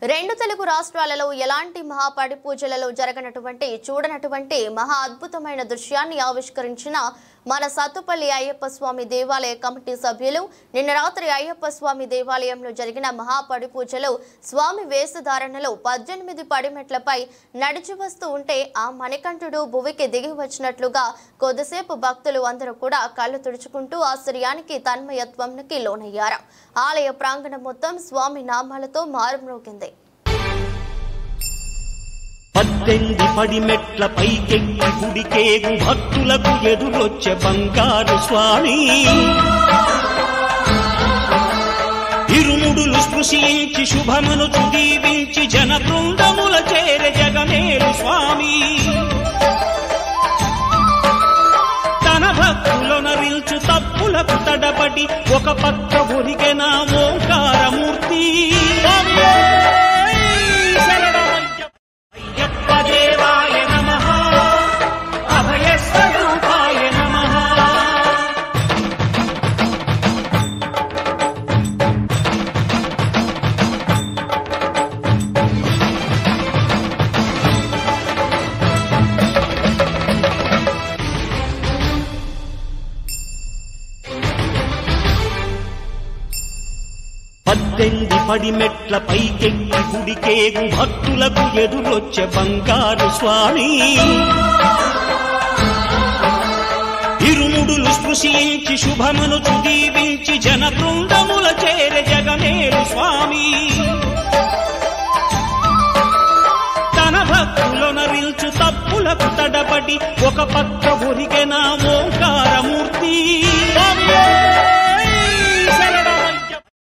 రెండు తెలుగు రాష్ట్రాలలో ఎలాంటి మహాపడి పూజలలో జరగనటువంటి చూడనటువంటి మహా అద్భుతమైన దృశ్యాన్ని ఆవిష్కరించిన మన సత్తుపల్లి అయ్యప్ప స్వామి దేవాలయ కమిటీ సభ్యులు నిన్న రాత్రి అయ్యప్ప స్వామి దేవాలయంలో జరిగిన మహాపడి పూజలో స్వామి వేషధారణలో పద్దెనిమిది పడిమెట్లపై నడిచి వస్తూ ఉంటే ఆ మణికంఠుడు భువికి దిగి వచ్చినట్లుగా కొద్దిసేపు భక్తులు అందరూ కూడా కళ్ళు తుడుచుకుంటూ ఆశ్చర్యానికి తన్మయత్వంకి లోనయ్యారు ఆలయ ప్రాంగణం మొత్తం స్వామి నామాలతో మారుమ్రోగింది పద్దెనిమిది పడి మెట్ల పైకెక్కి గుడికేగు భక్తులకు ఎదురొచ్చే బంగారు స్వామి ఇరుముడులు స్పృశించి శుభమును దీవించి జన బృందముల చేర జగమేలు స్వామి తన భక్తులొనరిల్చు తప్పులకు తడబడి ఒక పక్క ఒరిగెన ఓంకారమూర్తి అయ్యప్ప దేవాయ నమః అభయస్వరూపాయ నమః పద్దెనిమిది పడి మెట్ల పైకెక్కి గుడికేగు భక్తులకు ఎదురొచ్చే బంగారు స్వామి ఇరుముడులు స్పృశించి శుభమును దీవించి జన బృందముల చేర జగమేలు స్వామి తన భక్తులొనరిల్చు తప్పులకు తడబడి ఒక పక్క